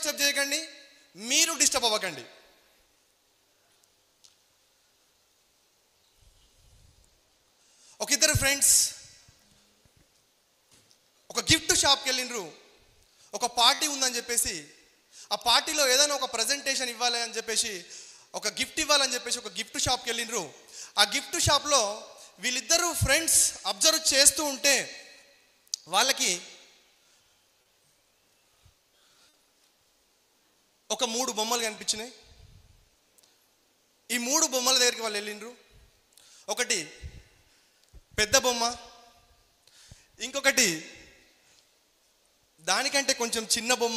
disturb చేయకండి మీరు disturb అవ్వకండి ఒక ఇద్దరు ఫ్రెండ్స్ ఒక గిఫ్ట్ షాప్కి వెళ్ళిండ్రు ఒక పార్టీ ఉందని చెప్పేసి ఆ పార్టీలో ఏదైనా ఒక ప్రజెంటేషన్ ఇవ్వాలి అని చెప్పేసి ఒక గిఫ్ట్ ఇవ్వాలని చెప్పేసి ఒక గిఫ్ట్ షాప్కి వెళ్ళిండ్రు ఆ గిఫ్ట్ షాప్లో వీళ్ళిద్దరూ ఫ్రెండ్స్ అబ్జర్వ్ చేస్తూ ఉంటే వాళ్ళకి ఒక మూడు బొమ్మలు కనిపించినాయి ఈ మూడు బొమ్మల దగ్గరికి వాళ్ళు వెళ్ళిండ్రు ఒకటి పెద్ద బొమ్మ ఇంకొకటి దానికంటే కొంచెం చిన్న బొమ్మ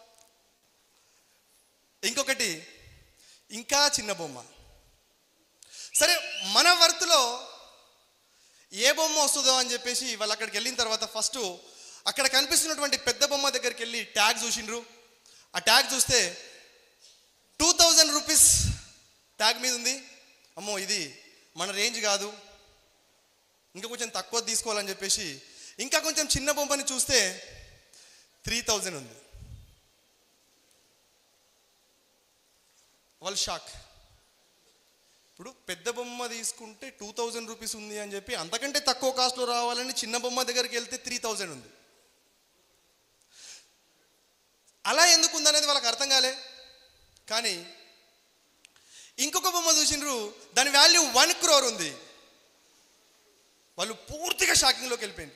ఇంకొకటి ఇంకా చిన్న బొమ్మ సరే మన వర్త్లో ఏ బొమ్మ వస్తుందో అని చెప్పేసి వాళ్ళు అక్కడికి వెళ్ళిన తర్వాత ఫస్ట్ అక్కడ కనిపిస్తున్నటువంటి పెద్ద బొమ్మ దగ్గరికి వెళ్ళి ట్యాగ్ చూసిండ్రు ఆ ట్యాగ్ చూస్తే టూ థౌజండ్ రూపీస్ ట్యాగ్ మీద ఉంది అమ్మో ఇది మన రేంజ్ కాదు ఇంకా కొంచెం తక్కువ తీసుకోవాలని చెప్పేసి ఇంకా కొంచెం చిన్న బొమ్మని చూస్తే త్రీ థౌజండ్ ఉంది వాళ్ళు షాక్ ఇప్పుడు పెద్ద బొమ్మ తీసుకుంటే టూ థౌజండ్ రూపీస్ ఉంది అని చెప్పి అంతకంటే తక్కువ కాస్ట్లో రావాలని చిన్న బొమ్మ దగ్గరికి వెళ్తే త్రీ థౌజండ్ ఉంది అలా ఎందుకు ఉందనేది వాళ్ళకి అర్థం కాలే కానీ ఇంకొక బొమ్మ చూసిండ్రు దాని వాల్యూ వన్ క్రోర్ ఉంది వాళ్ళు పూర్తిగా షాకింగ్లోకి వెళ్ళిపోయింది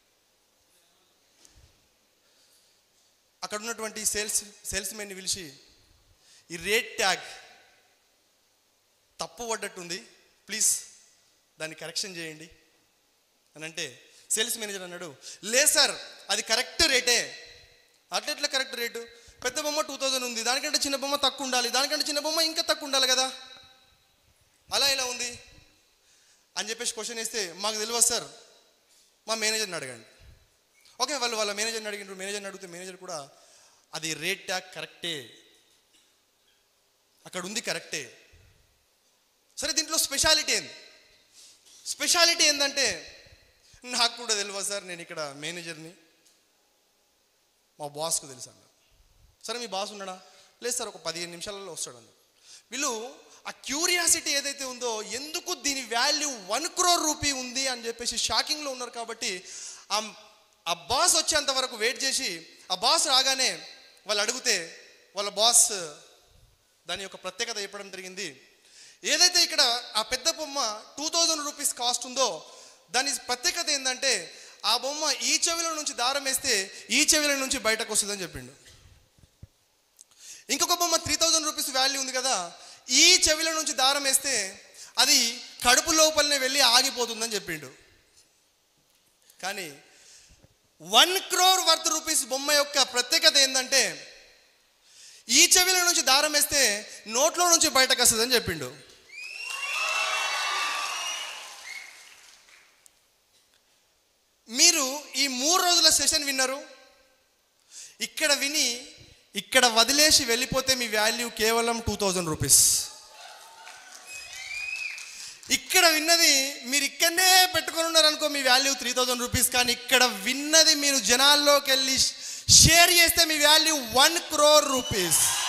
అక్కడ ఉన్నటువంటి సేల్స్ సేల్స్ మెన్ని పిలిచి ఈ రేట్ ట్యాగ్ తప్పు పడ్డట్టుంది ప్లీజ్ దాన్ని కరెక్షన్ చేయండి అని అంటే సేల్స్ మేనేజర్ అన్నాడు లేదు సార్ అది కరెక్ట్ రేటే అట్లెట్లా కరెక్ట్ రేటు పెద్ద బొమ్మ టూ థౌజండ్ ఉంది దానికంటే చిన్న బొమ్మ తక్కువ ఉండాలి దానికంటే చిన్న బొమ్మ ఇంకా తక్కువ ఉండాలి కదా అలా ఎలా ఉంది అని చెప్పేసి క్వశ్చన్ వేస్తే మాకు తెలియదు సార్ మా మేనేజర్ని అడగండి ఓకే వాళ్ళు వాళ్ళ మేనేజర్ని అడిగినారు మేనేజర్ని అడిగితే మేనేజర్ కూడా అది రేట్ ట్యాగ్ కరెక్టే అక్కడ ఉంది కరెక్టే సరే దీంట్లో స్పెషాలిటీ ఏంది స్పెషాలిటీ ఏంటంటే నాకు కూడా తెలియదు సార్ నేను ఇక్కడ మేనేజర్ని మా బాస్కు తెలుసు అన్న సరే మీ బాస్ ఉన్నాడా లేదు సార్ ఒక పదిహేను నిమిషాలలో వస్తాడు అన్న వీళ్ళు ఆ క్యూరియాసిటీ ఏదైతే ఉందో ఎందుకు దీని వాల్యూ వన్ క్రోర్ రూపీ ఉంది అని చెప్పేసి షాకింగ్లో ఉన్నారు కాబట్టి ఆ ఆ బాస్ వచ్చేంత వరకు వెయిట్ చేసి ఆ బాస్ రాగానే వాళ్ళు అడిగితే వాళ్ళ బాస్ దాని యొక్క ప్రత్యేకత చెప్పడం జరిగింది ఏదైతే ఇక్కడ ఆ పెద్ద బొమ్మ టూ థౌజండ్ రూపీస్ కాస్ట్ ఉందో దాని ప్రత్యేకత ఏంటంటే ఆ బొమ్మ ఈ చెవిలో నుంచి దారం వేస్తే ఈ చెవిల నుంచి బయటకు వస్తుందని చెప్పిండు ఇంకొక బొమ్మ త్రీ థౌజండ్ రూపీస్ వాల్యూ ఉంది కదా ఈ చెవిల నుంచి దారం వేస్తే అది కడుపు లోపలనే వెళ్ళి ఆగిపోతుందని చెప్పిండు కానీ వన్ క్రోర్ వర్త్ రూపీస్ బొమ్మ యొక్క ప్రత్యేకత ఏంటంటే ఈ చెవిల నుంచి దారం వేస్తే నోట్లో నుంచి బయటకు వస్తుందని చెప్పిండు మీరు ఈ మూడు రోజుల సెషన్ విన్నారు ఇక్కడ విని ఇక్కడ వదిలేసి వెళ్ళిపోతే మీ వాల్యూ కేవలం టూ థౌజండ్ రూపీస్ ఇక్కడ విన్నది మీరు ఇక్కడనే పెట్టుకొని ఉన్నారనుకో మీ వాల్యూ త్రీ థౌజండ్ రూపీస్ కానీ ఇక్కడ విన్నది మీరు జనాల్లోకి వెళ్ళి షేర్ చేస్తే మీ వాల్యూ వన్ క్రోర్ రూపీస్